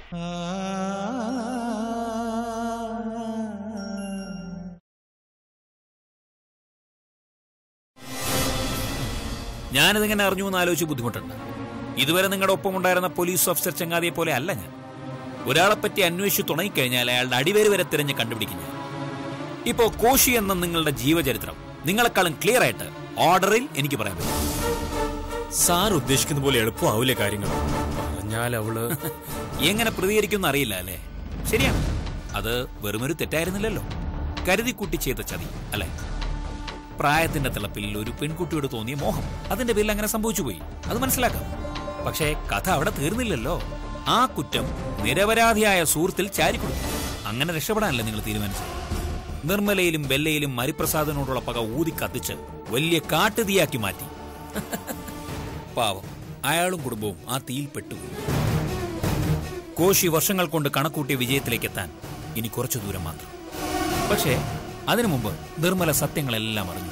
ഞാനിതിങ്ങനെ അറിഞ്ഞു എന്ന് ആലോചിച്ച് ബുദ്ധിമുട്ടുണ്ട് ഇതുവരെ നിങ്ങളുടെ ഒപ്പം ഉണ്ടായിരുന്ന പോലീസ് ഓഫീസർ ചങ്ങാതിയെ പോലെ അല്ല ഞാൻ ഒരാളെപ്പറ്റി അന്വേഷിച്ച് തുടങ്ങിക്കഴിഞ്ഞാൽ അയാളുടെ അടിവേര് വരെ തിരഞ്ഞ് കണ്ടുപിടിക്കും ഞാൻ ഇപ്പോ കോശി എന്ന നിങ്ങളുടെ ജീവചരിത്രം നിങ്ങളെക്കാളും ക്ലിയർ ആയിട്ട് ഓർഡറിൽ എനിക്ക് പറയാൻ പറ്റും സാർ ഉദ്ദേശിക്കുന്ന പോലെ എളുപ്പമാവില്ലേ കാര്യങ്ങൾ പറഞ്ഞാൽ അവള് എങ്ങനെ പ്രതികരിക്കുമെന്ന് അറിയില്ല അല്ലേ ശരിയാണ് അത് വെറുമൊരു തെറ്റായിരുന്നില്ലല്ലോ കരുതിക്കുട്ടി ചെയ്ത ചതി അല്ലേ പ്രായത്തിന്റെ തിളപ്പിൽ ഒരു പെൺകുട്ടിയോട് തോന്നിയ മോഹം അതിന്റെ പേരിൽ അങ്ങനെ സംഭവിച്ചു പോയി അത് മനസ്സിലാക്കാം പക്ഷേ കഥ അവിടെ തീർന്നില്ലല്ലോ ആ കുറ്റം നിരപരാധിയായ സുഹൃത്തിൽ ചാരിക്കൊടുത്തു അങ്ങനെ രക്ഷപ്പെടാനല്ലേ നിങ്ങൾ തീരുമാനിച്ചത് നിർമ്മലയിലും ബെല്ലയിലും മരിപ്രസാദനോടുള്ള പക ഊതി കത്തിച്ച് വലിയ കാട്ടുതീയാക്കി മാറ്റി പാവം അയാളും കുടുംബവും ആ തീയിൽ പെട്ടുപോയി കോശി വർഷങ്ങൾ കൊണ്ട് കണക്കൂട്ടിയ വിജയത്തിലേക്ക് എത്താൻ ഇനി കുറച്ചു ദൂരം മാത്രം പക്ഷേ അതിനു മുമ്പ് നിർമ്മല സത്യങ്ങളെല്ലാം അറിഞ്ഞു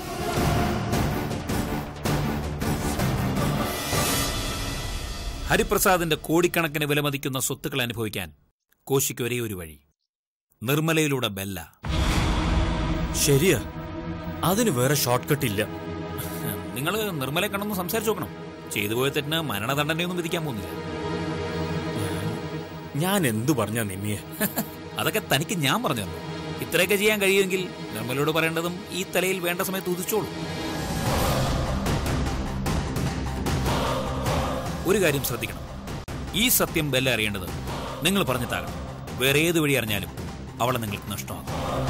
ഹരിപ്രസാദിന്റെ കോടിക്കണക്കിന് വിലമതിക്കുന്ന സ്വത്തുക്കൾ അനുഭവിക്കാൻ കോശിക്ക് ഒരേ ഒരു വഴി നിർമ്മലയിലൂടെ ബെല്ല ശരിയാ അതിന് വേറെ ഷോർട്ട് കട്ട് ഇല്ല നിങ്ങൾ നിർമ്മലയെ കണ്ടൊന്ന് സംസാരിച്ചു നോക്കണം ചെയ്തു പോയ തെറ്റിന് മരണദണ്ഡനയൊന്നും വിധിക്കാൻ പോകുന്നില്ല ഞാൻ എന്തു പറഞ്ഞ നിമ്മിയെ അതൊക്കെ തനിക്ക് ഞാൻ പറഞ്ഞു തന്നു ഇത്രയൊക്കെ ചെയ്യാൻ കഴിയുമെങ്കിൽ നിർമ്മലയോട് പറയേണ്ടതും ഈ തലയിൽ വേണ്ട സമയത്ത് ഉദിച്ചോളൂ ഒരു കാര്യം ശ്രദ്ധിക്കണം ഈ സത്യം ബെല്ല അറിയേണ്ടത് നിങ്ങൾ പറഞ്ഞിട്ടാകണം വേറെ ഏത് വഴി അറിഞ്ഞാലും അവളെ നിങ്ങൾക്ക് നഷ്ടമാകും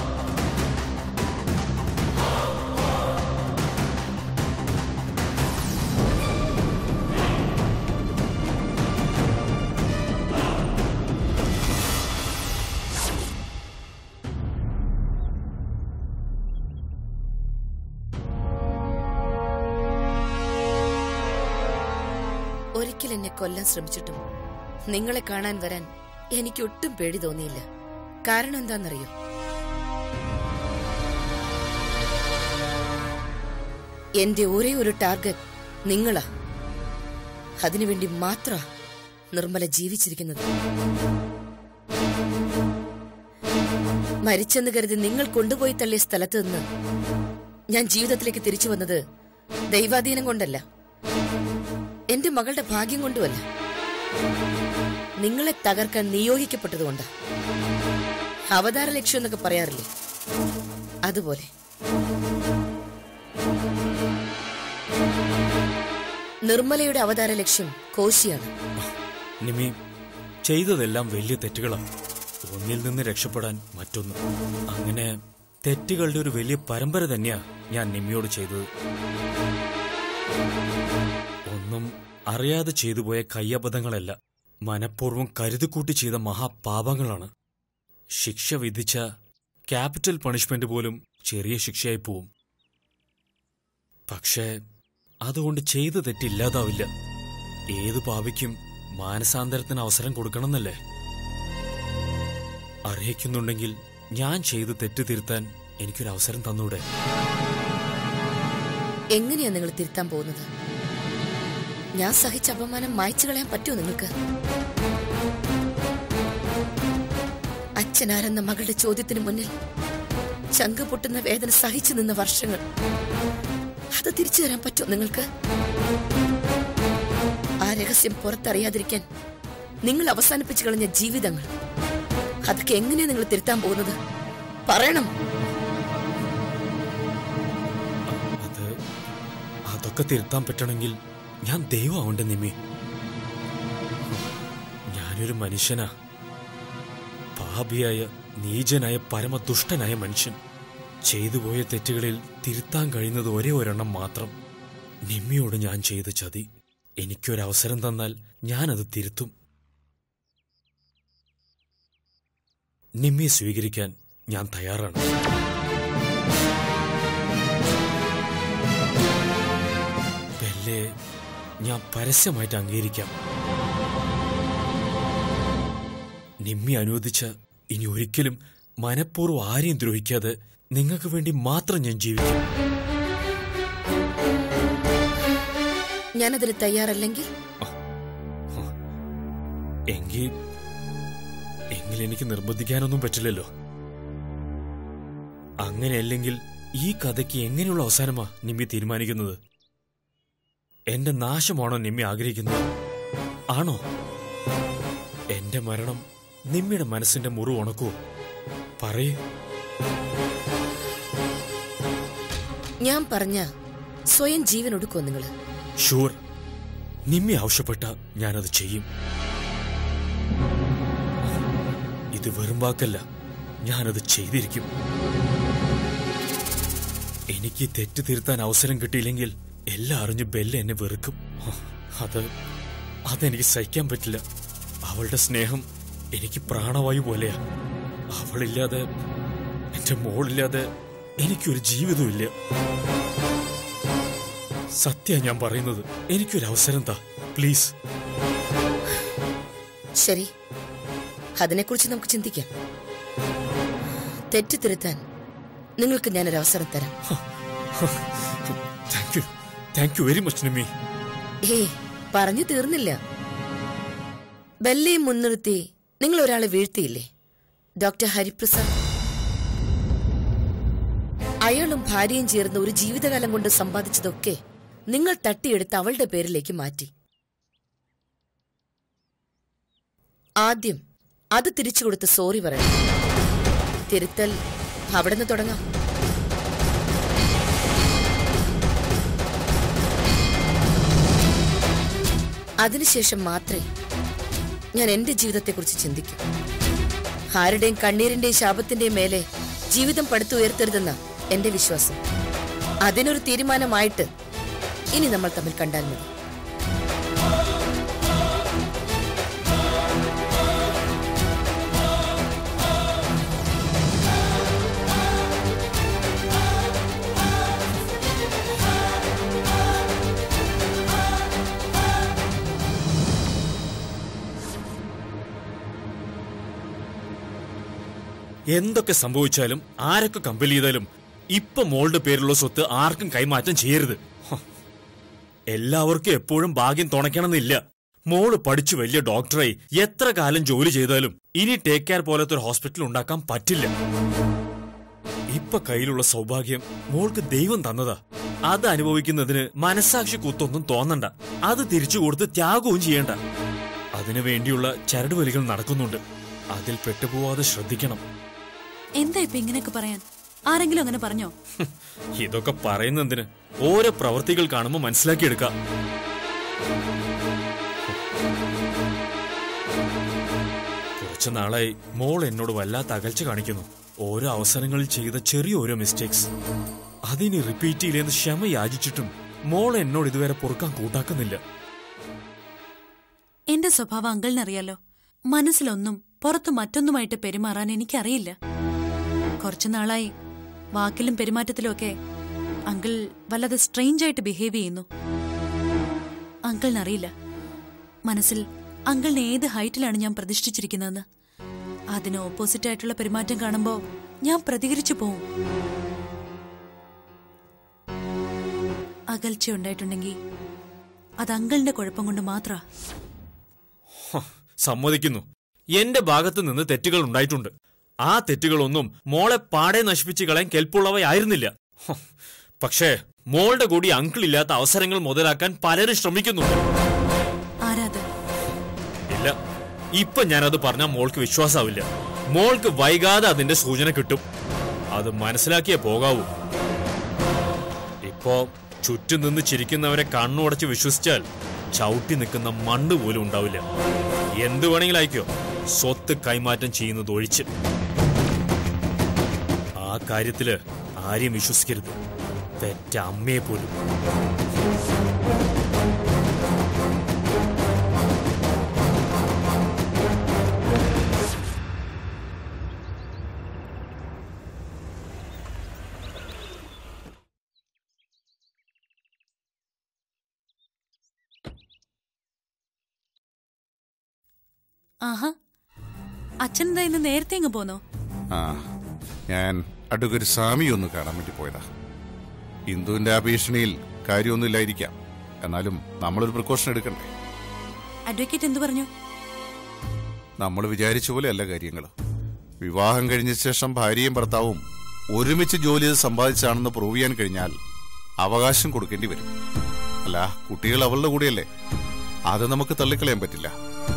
ഒരിക്കൽ എന്നെ കൊല്ലാൻ ശ്രമിച്ചിട്ടും നിങ്ങളെ കാണാൻ വരാൻ എനിക്ക് ഒട്ടും പേടി തോന്നിയില്ല കാരണം എന്താണെന്നറിയോ എന്റെ ഒരേ ഒരു ടാർഗറ്റ് നിങ്ങളാ അതിനുവേണ്ടി മാത്ര നിർമ്മല ജീവിച്ചിരിക്കുന്നത് മരിച്ചെന്ന് കരുതി നിങ്ങൾ കൊണ്ടുപോയി തള്ളിയ സ്ഥലത്ത് നിന്ന് ഞാൻ ജീവിതത്തിലേക്ക് തിരിച്ചു വന്നത് ദൈവാധീനം കൊണ്ടല്ല എന്റെ മകളുടെ ഭാഗ്യം കൊണ്ടുമല്ല നിങ്ങളെ തകർക്കാൻ നിയോഗിക്കപ്പെട്ടതുകൊണ്ടാ അവതാര ലക്ഷ്യം എന്നൊക്കെ പറയാറില്ലേ അതുപോലെ നിർമ്മലയുടെ അവതാര ലക്ഷ്യം കോശിയാണ് നിമി ചെയ്തതെല്ലാം വലിയ തെറ്റുകളാണ് ഒന്നിൽ നിന്ന് രക്ഷപ്പെടാൻ മറ്റൊന്ന് അങ്ങനെ തെറ്റുകളുടെ ഒരു വലിയ പരമ്പര തന്നെയാ ഞാൻ നിമ്മിയോട് ചെയ്തത് ഒന്നും അറിയാതെ ചെയ്തു പോയ കയ്യബദ്ധങ്ങളല്ല മനഃപൂർവ്വം കരുതിക്കൂട്ടി ചെയ്ത മഹാപാപങ്ങളാണ് ശിക്ഷ വിധിച്ച ക്യാപിറ്റൽ പണിഷ്മെന്റ് പോലും ചെറിയ ശിക്ഷയായി പോവും പക്ഷേ അതുകൊണ്ട് ചെയ്ത തെറ്റില്ലാതാവില്ല ഏത് പാപിക്കും മാനസാന്തരത്തിന് അവസരം കൊടുക്കണമെന്നല്ലേ അറിയിക്കുന്നുണ്ടെങ്കിൽ ഞാൻ ചെയ്ത് തെറ്റ് തിരുത്താൻ എനിക്കൊരു അവസരം തന്നൂടെ എങ്ങനെയാ നിങ്ങൾ തിരുത്താൻ പോകുന്നത് ഞാൻ സഹിച്ച അപമാനം മായ്ച്ചു കളയാൻ പറ്റുമോ നിങ്ങൾക്ക് അച്ഛനാരെന്ന മകളുടെ ചോദ്യത്തിന് മുന്നിൽ ചങ്ക് പൊട്ടുന്ന വേദന സഹിച്ചു നിന്ന വർഷങ്ങൾ അത് തിരിച്ചു തരാൻ പറ്റുമോ നിങ്ങൾക്ക് ആ രഹസ്യം പുറത്തറിയാതിരിക്കാൻ നിങ്ങൾ അവസാനിപ്പിച്ചു കളഞ്ഞ ജീവിതങ്ങൾ അതൊക്കെ എങ്ങനെയാ നിങ്ങൾ തിരുത്താൻ പോകുന്നത് പറയണം അത് അതൊക്കെ തിരുത്താൻ പറ്റണമെങ്കിൽ ഞാൻ ദൈവമാവണ്ടേ നിമി ഞാനൊരു മനുഷ്യനാ പാപിയായ നീചനായ പരമദുഷ്ടനായ മനുഷ്യൻ ചെയ്തുപോയ തെറ്റുകളിൽ തിരുത്താൻ കഴിയുന്നത് ഒരേ ഒരെണ്ണം മാത്രം നിമ്മിയോട് ഞാൻ ചെയ്ത ചതി എനിക്കൊരവസരം തന്നാൽ ഞാനത് തിരുത്തും നിമ്മിയെ സ്വീകരിക്കാൻ ഞാൻ തയ്യാറാണ് ബെല്ലെ ഞാൻ പരസ്യമായിട്ട് അംഗീകരിക്കാം നിമ്മി അനുവദിച്ച ഇനി ഒരിക്കലും മനഃപൂർവ്വം ആരെയും ദ്രോഹിക്കാതെ നിങ്ങൾക്ക് വേണ്ടി മാത്രം ഞാൻ ജീവിക്കും ഞാനതിന് തയ്യാറല്ലെങ്കിൽ എങ്കിൽ എങ്കിൽ എനിക്ക് നിർബന്ധിക്കാനൊന്നും പറ്റില്ലല്ലോ അങ്ങനെയല്ലെങ്കിൽ ഈ കഥയ്ക്ക് എങ്ങനെയുള്ള അവസാനമാ നിമ്മി തീരുമാനിക്കുന്നത് എന്റെ നാശമാണോ നിമ്മി ആഗ്രഹിക്കുന്നത് ആണോ എന്റെ മരണം നിമ്മിയുടെ മനസ്സിന്റെ മുറിവ് ഉണക്കുവോ പറയേ ഞാൻ പറഞ്ഞ സ്വയം ജീവൻ ഒടുക്കോ നിങ്ങള് ഷുവർ നിമ്മി ആവശ്യപ്പെട്ട ഞാനത് ചെയ്യും ഇത് വെറും വാക്കല്ല ഞാനത് ചെയ്തിരിക്കും എനിക്ക് തെറ്റ് തിരുത്താൻ അവസരം കിട്ടിയില്ലെങ്കിൽ എല്ലാം അറിഞ്ഞ് ബെല്ല എന്നെ വെറുക്കും അത് അതെനിക്ക് സഹിക്കാൻ പറ്റില്ല അവളുടെ സ്നേഹം എനിക്ക് പ്രാണവായു പോലെയാ അവളില്ലാതെ എന്റെ മോളില്ലാതെ എനിക്കൊരു ജീവിതമില്ല സത്യ ഞാൻ പറയുന്നത് എനിക്കൊരു അവസരം താ പ്ലീസ് ശരി അതിനെക്കുറിച്ച് നമുക്ക് ചിന്തിക്കാം തെറ്റ് തിരുത്താൻ നിങ്ങൾക്ക് ഞാനൊരു അവസരം തരാം thank you thank you very much Nimmi ഏയ് പറഞ്ഞു തീർന്നില്ല ബെല്ലയും മുൻനിർത്തി നിങ്ങൾ ഒരാളെ വീഴ്ത്തിയില്ലേ ഡോക്ടർ ഹരിപ്രസാദ് അയാളും ഭാര്യയും ചേർന്ന് ഒരു ജീവിതകാലം കൊണ്ട് സമ്പാദിച്ചതൊക്കെ നിങ്ങൾ തട്ടിയെടുത്ത് അവളുടെ പേരിലേക്ക് മാറ്റി ആദ്യം അത് തിരിച്ചു കൊടുത്ത് സോറി പറയണം തിരുത്തൽ അവിടെ നിന്ന് തുടങ്ങാം അതിനുശേഷം മാത്രമേ ഞാൻ എന്റെ ജീവിതത്തെക്കുറിച്ച് ചിന്തിക്കൂ ആരുടെയും കണ്ണീരിന്റെയും ശാപത്തിന്റെയും മേലെ ജീവിതം പടുത്തുയർത്തരുതെന്ന എന്റെ വിശ്വാസം അതിനൊരു തീരുമാനമായിട്ട് ഇനി നമ്മൾ തമ്മിൽ കണ്ടാൽ മതി എന്തൊക്കെ സംഭവിച്ചാലും ആരൊക്കെ കമ്പൽ ചെയ്താലും ഇപ്പൊ മോളുടെ പേരിലുള്ള സ്വത്ത് ആർക്കും കൈമാറ്റം ചെയ്യരുത് ഹ. എല്ലാവർക്കും എപ്പോഴും ഭാഗ്യം തുണയ്ക്കണമെന്നില്ല മോള് പഠിച്ചു വലിയ ഡോക്ടറായി എത്ര കാലം ജോലി ചെയ്താലും ഇനി ടേക്ക് കെയർ പോലത്തെ ഒരു ഹോസ്പിറ്റൽ ഉണ്ടാക്കാൻ പറ്റില്ല ഇപ്പൊ കയ്യിലുള്ള സൗഭാഗ്യം മോൾക്ക് ദൈവം തന്നതാ അത് അനുഭവിക്കുന്നതിന് മനസാക്ഷി കുത്തൊന്നും തോന്നണ്ട അത് തിരിച്ചു കൊടുത്ത് ത്യാഗവും ചെയ്യണ്ട അതിനു വേണ്ടിയുള്ള ചരടുവലികൾ നടക്കുന്നുണ്ട് അതിൽ പെട്ടുപോവാതെ ശ്രദ്ധിക്കണം എന്താ ഇപ്പൊ ഇങ്ങനെയൊക്കെ പറയാൻ ആരെങ്കിലും അങ്ങനെ പറഞ്ഞോ ഹും, ഇതൊക്കെ പറയുന്നെന്തിന് ഓരോ പ്രവൃത്തികൾ കാണുമ്പോൾ മനസ്സിലാക്കിയെടുക്കാം കുറച്ചു നാളായി മോൾ എന്നോട് വല്ലാത്ത അകൽച്ച കാണിക്കുന്നു ഓരോ അവസരങ്ങളിൽ ചെയ്ത ചെറിയ ഓരോ മിസ്റ്റേക്സ് അതിനി റിപ്പീറ്റ് ചെയ്യില്ലെന്ന് ക്ഷമ യാചിച്ചിട്ടും മോൾ എന്നോട് ഇതുവരെ പൊറുക്കാൻ കൂട്ടാക്കുന്നില്ല എന്റെ സ്വഭാവം അങ്കിളിനറിയാലോ മനസ്സിലൊന്നും പുറത്തു മറ്റൊന്നുമായിട്ട് പെരുമാറാൻ എനിക്കറിയില്ല കുറച്ചു നാളായി വാക്കിലും പെരുമാറ്റത്തിലും ഒക്കെ അങ്കിൾ വല്ലാതെ സ്ട്രെയിഞ്ച് ആയിട്ട് ബിഹേവ് ചെയ്യുന്നു അങ്കിളിനറിയില്ല മനസ്സിൽ അങ്കിളിനെ ഏത് ഹൈറ്റിലാണ് ഞാൻ പ്രതിഷ്ഠിച്ചിരിക്കുന്നതെന്ന് അതിന് ഓപ്പോസിറ്റ് ആയിട്ടുള്ള പെരുമാറ്റം കാണുമ്പോ ഞാൻ പ്രതികരിച്ചു പോവും അകൽച്ച ഉണ്ടായിട്ടുണ്ടെങ്കിൽ അത് അങ്കിളിന്റെ കുഴപ്പം കൊണ്ട് മാത്രാ ഹ, സമ്മതിക്കുന്നു എന്റെ ഭാഗത്ത് നിന്ന് തെറ്റുകൾ ഉണ്ടായിട്ടുണ്ട് ആ തെറ്റുകളൊന്നും മോളെ പാടെ നശിപ്പിച്ച് കളയാൻ കെൽപ്പുള്ളവയായിരുന്നില്ല ഹ, പക്ഷേ മോളുടെ കൂടി അങ്കിൾ ഇല്ലാത്ത അവസരങ്ങൾ മുതലാക്കാൻ പലരും ശ്രമിക്കുന്നുണ്ട് ആരാത് ഇല്ല ഇപ്പൊ ഞാനത് പറഞ്ഞാൽ മോൾക്ക് വിശ്വാസാവില്ല മോൾക്ക് വൈകാതെ അതിന്റെ സൂചന കിട്ടും അത് മനസ്സിലാക്കിയേ പോകാവൂ ഇപ്പോ ചുറ്റും നിന്ന് ചിരിക്കുന്നവരെ കണ്ണുടച്ച് വിശ്വസിച്ചാൽ ചവിട്ടി നിൽക്കുന്ന മണ്ണ് പോലും ഉണ്ടാവില്ല എന്ത് വേണമെങ്കിലും അയക്കോ സ്വത്ത് കൈമാറ്റം ചെയ്യുന്നത് ഒഴിച്ച് ആ കാര്യത്തില് ആരെയും വിശ്വസിക്കരുത് തെറ്റ അമ്മയെ പോലും ആഹാ അച്ഛൻ എന്താ ഇന്ന് നേരത്തെ ഇങ്ങ് പോന്നോ ആ ഞാൻ അഡ്വക്കേറ്റ് സ്വാമി ഒന്ന് കാണാൻ വേണ്ടി പോയതാ ഇന്ദുവിന്റെ ആ ഭീഷണിയിൽ കാര്യമൊന്നുമില്ലായിരിക്കാം എന്നാലും നമ്മളൊരു പ്രിക്കോഷൻ എടുക്കണ്ടേ അഡ്വക്കേറ്റ് എന്തു പറഞ്ഞു നമ്മൾ വിചാരിച്ച പോലെയല്ല കാര്യങ്ങൾ വിവാഹം കഴിഞ്ഞ ശേഷം ഭാര്യയും ഭർത്താവും ഒരുമിച്ച് ജോലി ചെയ്ത് സമ്പാദിച്ചാണെന്ന് പ്രൂവ് ചെയ്യാൻ കഴിഞ്ഞാൽ അവകാശം കൊടുക്കേണ്ടി വരും അല്ല കുട്ടികൾ അവളുടെ കൂടെയല്ലേ അത് നമുക്ക് തള്ളിക്കളയാൻ പറ്റില്ല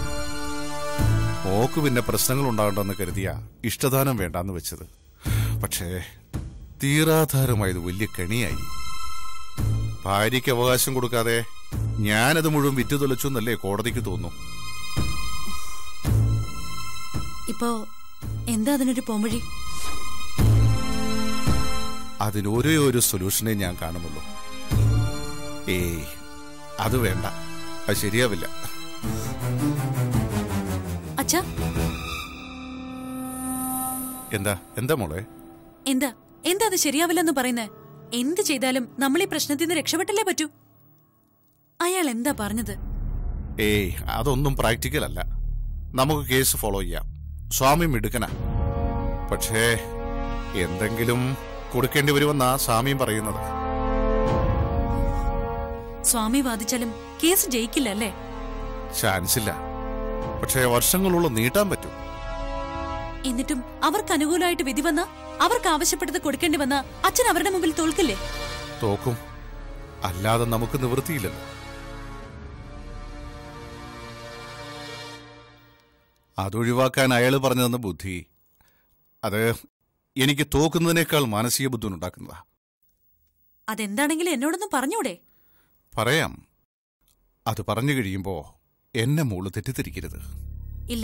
മോക്ക് പിന്നെ പ്രശ്നങ്ങൾ ഉണ്ടാകണ്ടെന്ന് കരുതിയ ഇഷ്ടദാനം വേണ്ടാന്ന് വെച്ചത് പക്ഷേ തീരാധാരമായത് വലിയ കെണിയായി ഭാര്യയ്ക്ക് അവകാശം കൊടുക്കാതെ ഞാനത് മുഴുവൻ വിറ്റു തൊലച്ചു എന്നല്ലേ കോടതിക്ക് തോന്നുന്നു ഇപ്പോ എന്താ അതിനൊരു പോംവഴി അതിന് ഒരേ ഒരു സൊല്യൂഷനെ ഞാൻ കാണുന്നുള്ളൂ ഏയ് അത് വേണ്ട അത് ശരിയാവില്ല അച്ഛാ എന്താ എന്താ മോളെ എന്താ എന്താ അത് ശരിയാവില്ലെന്ന് പറയുന്നേ എന്ത് ചെയ്താലും നമ്മൾ ഈ പ്രശ്നത്തിൽ നിന്ന് രക്ഷപ്പെട്ടല്ലേ പറ്റൂ അയാൾ എന്താ പറഞ്ഞത് ഏയ് അതൊന്നും പ്രാക്ടിക്കൽ അല്ല നമുക്ക് കേസ് ഫോളോ ചെയ്യാം സ്വാമി മിടുക്കനാ പക്ഷേ എന്തെങ്കിലും കൊടുക്കേണ്ടി വരുമെന്നാ സ്വാമിയും പറയുന്നത് സ്വാമി വാദിച്ചാലും കേസ് ജയിക്കില്ല അല്ലേ ചാൻസ് ഇല്ല പക്ഷേ വർഷങ്ങളോളം നീട്ടാൻ പറ്റും എന്നിട്ടും അവർക്ക് അനുകൂലമായിട്ട് വിധി വന്ന അവർക്ക് ആവശ്യപ്പെട്ടത് കൊടുക്കേണ്ടി വന്ന അച്ഛൻ അവരുടെ മുമ്പിൽ തോൽക്കില്ലേ തോക്കും അല്ലാതെ നമുക്ക് നിവൃത്തിയില്ലല്ലോ അതൊഴിവാക്കാൻ അയാൾ പറഞ്ഞു തന്ന ബുദ്ധി അത് എനിക്ക് തോക്കുന്നതിനേക്കാൾ മാനസിക ബുദ്ധിമുട്ട് ഉണ്ടാക്കുന്നതാ അതെന്താണെങ്കിലും എന്നോടൊന്നും പറഞ്ഞൂടെ പറയാം അത് പറഞ്ഞു കഴിയുമ്പോ എന്നെ മോള് തെറ്റിദ്ധരിക്കരുത് ഇല്ല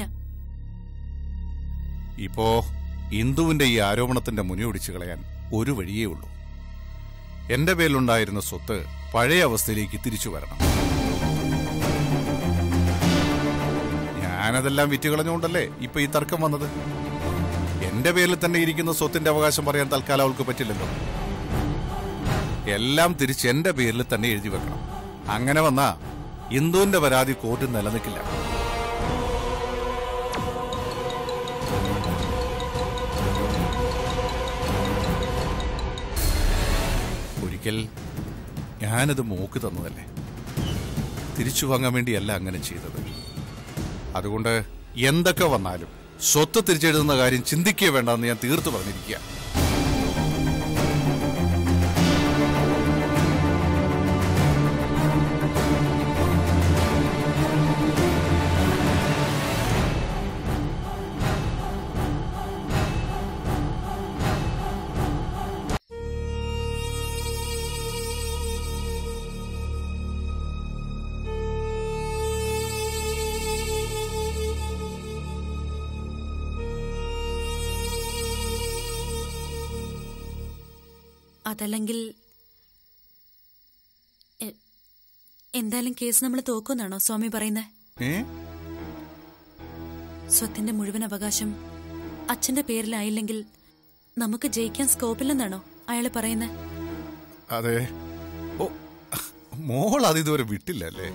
ഇപ്പോ ഇന്ദുവിന്റെ ഈ ആരോപണത്തിന്റെ മുനിയൊടിച്ചു കളയാൻ ഒരു വഴിയേ ഉള്ളൂ എന്റെ പേരിലുണ്ടായിരുന്ന സ്വത്ത് പഴയ അവസ്ഥയിലേക്ക് തിരിച്ചു വരണം ഞാനതെല്ലാം വിറ്റുകളഞ്ഞുകൊണ്ടല്ലേ ഇപ്പൊ ഈ തർക്കം വന്നത് എന്റെ പേരിൽ തന്നെ ഇരിക്കുന്ന സ്വത്തിന്റെ അവകാശം പറയാൻ തൽക്കാലം അവൾക്ക് പറ്റില്ലല്ലോ എല്ലാം തിരിച്ച് എന്റെ പേരിൽ തന്നെ എഴുതി വെക്കണം അങ്ങനെ വന്നാ ഇന്ദുവിന്റെ പരാതി കോർട്ടിൽ നിലനിൽക്കില്ല ഒരിക്കൽ ഞാനത് മോക്ക് തന്നതല്ലേ തിരിച്ചു വാങ്ങാൻ വേണ്ടിയല്ല അങ്ങനെ ചെയ്തത് അതുകൊണ്ട് എന്തൊക്കെ വന്നാലും സ്വത്ത് തിരിച്ചെഴുതുന്ന കാര്യം ചിന്തിക്കുക വേണ്ടെന്ന് ഞാൻ തീർത്തു പറഞ്ഞിരിക്കുക അതല്ലെങ്കിൽ എ- എന്തായാലും കേസ് നമ്മൾ തോക്കുന്നാണോ സ്വാമി പറയുന്നത് ഏ സ്വത്തിന്റെ മുഴുവൻ അവകാശം അച്ഛന്റെ പേരിലായില്ലെങ്കിൽ നമുക്ക് ജയിക്കാൻ സ്കോപ്പില്ലെന്നാണോ അയാൾ പറയുന്നത് അതെ ഓ മോൾ അത് ഇതുവരെ വിട്ടില്ല അല്ലേ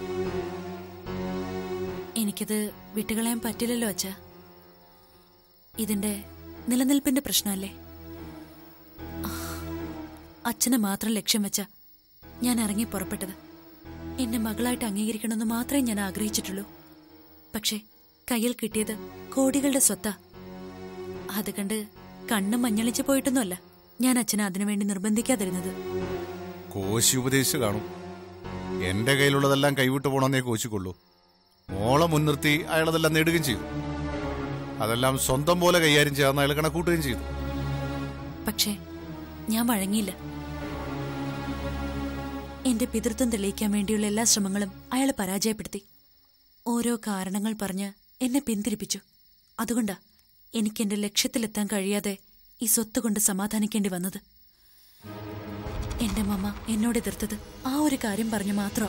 എനിക്കത് വിട്ടുകളയാൻ പറ്റില്ലല്ലോ അച്ഛ ഇതിന്റെ നിലനിൽപ്പിന്റെ പ്രശ്നമല്ലേ ആ, അച്ഛനെ മാത്രം ലക്ഷ്യം വെച്ച ഞാൻ ഇറങ്ങി പുറപ്പെട്ടത് എന്നെ മകളായിട്ട് അംഗീകരിക്കണമെന്ന് മാത്രമേ ഞാൻ ആഗ്രഹിച്ചിട്ടുള്ളൂ പക്ഷേ കയ്യിൽ കിട്ടിയത് കോടികളുടെ സ്വത്താ അത് കണ്ട് കണ്ണും മഞ്ഞളിച്ചു പോയിട്ടൊന്നുമല്ല ഞാൻ അച്ഛനെ അതിനുവേണ്ടി നിർബന്ധിക്കാതിരുന്നത് കോശി ഉപദേശിച്ച് കാണും എന്റെ കയ്യിലുള്ളതെല്ലാം കൈവിട്ടു പോണമെന്നേ കോശിക്കൊള്ളൂ മോളെ മുൻനിർത്തി അയാളതെല്ലാം നേടുകയും ചെയ്തു അതെല്ലാം സ്വന്തം പോലെ കൈകാര്യം ചെയ്യാമെന്ന് അയാൾ കണക്കൂട്ടുകയും ചെയ്തു പക്ഷേ ഞാൻ വഴങ്ങിയില്ല എന്റെ പിതൃത്വം തെളിയിക്കാൻ വേണ്ടിയുള്ള എല്ലാ ശ്രമങ്ങളും അയാൾ പരാജയപ്പെടുത്തി ഓരോ കാരണങ്ങൾ പറഞ്ഞ് എന്നെ പിന്തിരിപ്പിച്ചു അതുകൊണ്ടാ എനിക്ക് എന്റെ ലക്ഷ്യത്തിലെത്താൻ കഴിയാതെ ഈ സ്വത്ത് കൊണ്ട് സമാധാനിക്കേണ്ടി വന്നത് എന്റെ മമ്മ എന്നോട് എതിർത്തത് ആ ഒരു കാര്യം പറഞ്ഞു മാത്രമാ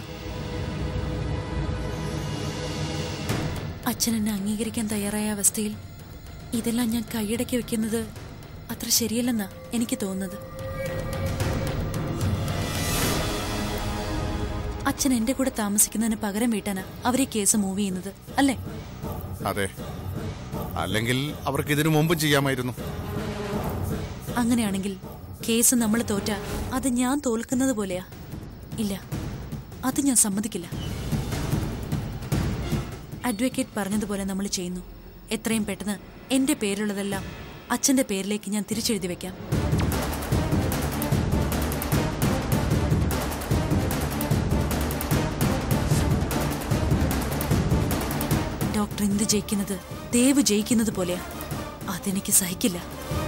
അച്ഛൻ എന്നെ അംഗീകരിക്കാൻ തയ്യാറായ അവസ്ഥയിൽ ഇതെല്ലാം ഞാൻ കൈയടക്കി വെക്കുന്നത് അത്ര ശരിയല്ലെന്നാ എനിക്ക് തോന്നുന്നത് അച്ഛൻ എന്റെ കൂടെ താമസിക്കുന്നതിന് പകരം വീട്ടാനാ അവർ ഈ കേസ് മൂവ് ചെയ്യുന്നത് അല്ലേ അതെ അല്ലെങ്കിൽ അവർക്ക് ഇതിനു മുമ്പും ചെയ്യാമായിരുന്നു അങ്ങനെയാണെങ്കിൽ കേസ് നമ്മൾ തോറ്റ അത് ഞാൻ തോൽക്കുന്നത് പോലെയാ ഇല്ല അത് ഞാൻ സമ്മതിക്കില്ല അഡ്വക്കേറ്റ് പറഞ്ഞതുപോലെ നമ്മൾ ചെയ്യുന്നു എത്രയും പെട്ടെന്ന് എന്റെ പേരുള്ളതെല്ലാം അച്ഛന്റെ പേരിലേക്ക് ഞാൻ തിരിച്ചെഴുതി വെക്കാം ഡോക്ടർ എന്ത് ജയിക്കുന്നത് ദേവ് ജയിക്കുന്നത് പോലെയാ അതെനിക്ക് സഹിക്കില്ല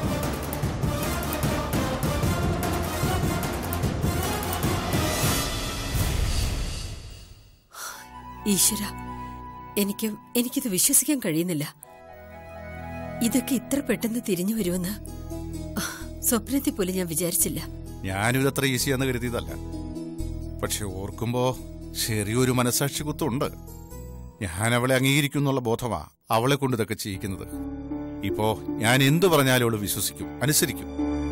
ഈശ്വര എനിക്ക് എനിക്കിത് വിശ്വസിക്കാൻ കഴിയുന്നില്ല ഇതൊക്കെ ഇത്ര പെട്ടെന്ന് തിരിഞ്ഞു വരുമെന്ന് ആ, സ്വപ്നത്തിൽ പോലും ഞാൻ വിചാരിച്ചില്ല ഞാനും ഇതത്ര ഈസിയാന്ന് കരുതിയതല്ല പക്ഷെ ഓർക്കുമ്പോ ചെറിയൊരു മനസാക്ഷി കുത്തുണ്ട് ഞാൻ അവളെ അംഗീകരിക്കുന്നുള്ള ബോധമാ അവളെ കൊണ്ട് ഇതൊക്കെ ചെയ്യിക്കുന്നത് ഇപ്പോ ഞാൻ എന്തു പറഞ്ഞാലും അവള് വിശ്വസിക്കും അനുസരിക്കും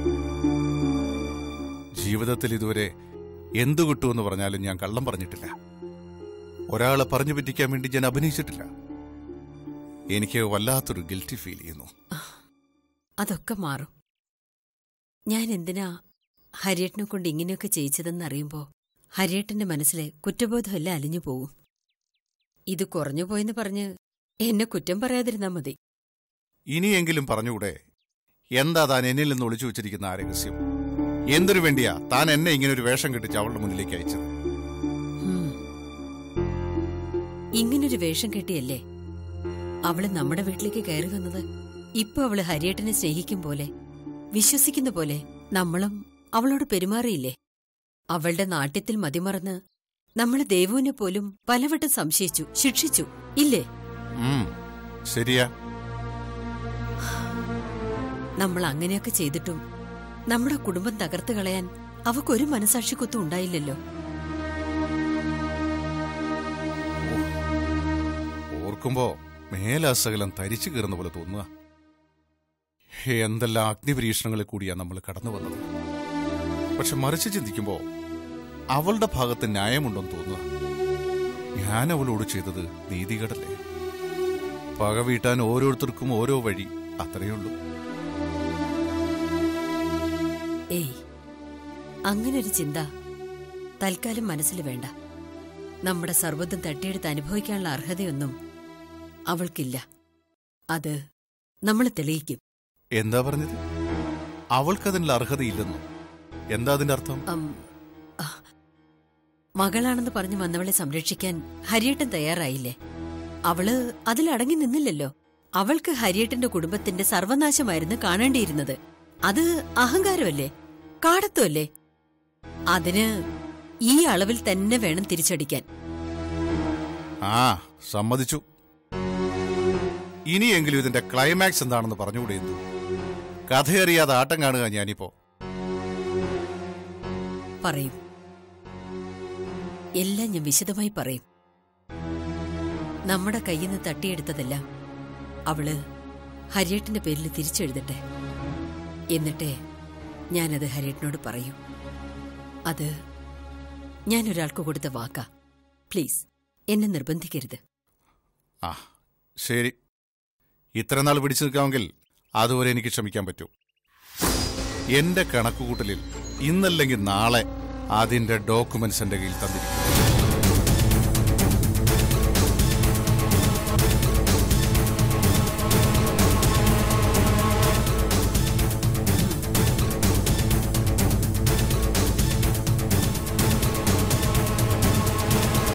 ജീവിതത്തിൽ ഇതുവരെ എന്തു കിട്ടുമെന്ന് പറഞ്ഞാലും ഞാൻ കള്ളം പറഞ്ഞിട്ടില്ല ഒരാളെ പറഞ്ഞു പറ്റിക്കാൻ വേണ്ടി ഞാൻ അഭിനയിച്ചിട്ടില്ല എനിക്ക് വല്ലാത്തൊരു ഗിൽറ്റി ഫീൽ ചെയ്യുന്നു അതൊക്കെ മാറും ഞാൻ എന്തിനാ ഹരിയേട്ടനെ കൊണ്ട് ഇങ്ങനെയൊക്കെ ചെയ്യിച്ചതെന്നറിയുമ്പോ ഹരിയേട്ടന്റെ മനസ്സിലെ കുറ്റബോധമെല്ലാം അലിഞ്ഞു പോവും ഇത് കുറഞ്ഞു പോയെന്ന് പറഞ്ഞ് എന്നെ കുറ്റം പറയാതിരുന്നാ മതി ഇനിയെങ്കിലും പറഞ്ഞുകൂടെ എന്താ താൻ എന്നിൽ നിന്ന് ഒളിച്ചു വെച്ചിരിക്കുന്ന ആ രഹസ്യം എന്തിനു വേണ്ടിയാ താൻ എന്നെ ഇങ്ങനെ ഒരു വേഷം കെട്ടിച്ച് അവളുടെ മുന്നിലേക്ക് അയച്ചത് ഉം. ഇങ്ങനൊരു വേഷം കെട്ടിയല്ലേ അവള് നമ്മുടെ വീട്ടിലേക്ക് കയറി വന്നത് ഇപ്പൊ അവള് ഹരിയേട്ടനെ സ്നേഹിക്കും പോലെ വിശ്വസിക്കുന്ന പോലെ നമ്മളും അവളോട് പെരുമാറിയില്ലേ അവളുടെ നാട്യത്തിൽ മതിമറന്ന് നമ്മള് ദേവുവിനെ പോലും പലവട്ടം സംശയിച്ചു ശിക്ഷിച്ചു ഇല്ലേ ഉം, ശരിയാ നമ്മൾ അങ്ങനെയൊക്കെ ചെയ്തിട്ടും നമ്മുടെ കുടുംബം തകർത്ത് കളയാൻ അവക്കൊരു മനസാക്ഷിക്കൊത്തും ഉണ്ടായില്ലല്ലോ ഓർക്കുമ്പോ മേലാസകലം തരിച്ചു കയറുന്ന പോലെ തോന്നുക എന്തെല്ലാം അഗ്നിപരീക്ഷണങ്ങളിൽ കൂടിയാ നമ്മൾ കടന്നു വന്നത് പക്ഷെ മറിച്ച് ചിന്തിക്കുമ്പോ അവളുടെ ഭാഗത്ത് ന്യായമുണ്ടെന്ന് തോന്നുക ഞാൻ അവളോട് ചെയ്തത് നീതികേടല്ലേ പക വീട്ടാൻ ഓരോരുത്തർക്കും ഓരോ വഴി അത്രയേ ഉള്ളൂ ഏയ് അങ്ങനൊരു ചിന്ത തൽക്കാലം മനസ്സിൽ വേണ്ട നമ്മുടെ സർവ്വതും തട്ടിയെടുത്ത് അനുഭവിക്കാനുള്ള അർഹതയൊന്നും അവൾക്കില്ല അത് നമ്മൾ തെളിയിക്കും എന്താ പറഞ്ഞത് അവൾക്കതിനുള്ള അർഹതയില്ലെന്നോ എന്താ അതിന്റെ അർത്ഥം അം, ആ, മകളാണെന്ന് പറഞ്ഞു വന്നവളെ സംരക്ഷിക്കാൻ ഹരിയേട്ടൻ തയ്യാറായില്ലേ അവള് അതിലടങ്ങി നിന്നില്ലല്ലോ അവൾക്ക് ഹരിയേട്ടന്റെ കുടുംബത്തിന്റെ സർവനാശമായിരുന്നു കാണേണ്ടിയിരുന്നത് അത് അഹങ്കാരമല്ലേ കാടത്വമല്ലേ അതിന് ഈ അളവിൽ തന്നെ വേണം തിരിച്ചടിക്കാൻ ആ സമ്മതിച്ചു ഇനിയെങ്കിലും ഇതിന്റെ ക്ലൈമാക്സ് എന്താണെന്ന് പറഞ്ഞുകൂടെ എന്തു കഥയറിയാതെ ആട്ടം കാണുക ഞാനിപ്പോ പറയും എല്ലാം ഞാൻ വിശദമായി പറയും നമ്മുടെ കയ്യിൽ നിന്ന് തട്ടിയെടുത്തതെല്ലാം അവള് ഹരിയേട്ടന്റെ പേരിൽ തിരിച്ചെഴുതട്ടെ എന്നിട്ടേ ഞാനത് ഹരിയേട്ടനോട് പറയൂ അത് ഞാൻ ഒരാൾക്ക് കൊടുത്ത വാക്കാ പ്ലീസ് എന്നെ നിർബന്ധിക്കരുത് ആ ശരി ഇത്ര നാൾ പിടിച്ചു നിൽക്കാമെങ്കിൽ അതുവരെ എനിക്ക് ക്ഷമിക്കാൻ പറ്റൂ എന്റെ കണക്കുകൂട്ടലിൽ ഇന്നല്ലെങ്കിൽ നാളെ അതിന്റെ ഡോക്യുമെന്റ്സ് എന്റെ കയ്യിൽ തന്നിരിക്കും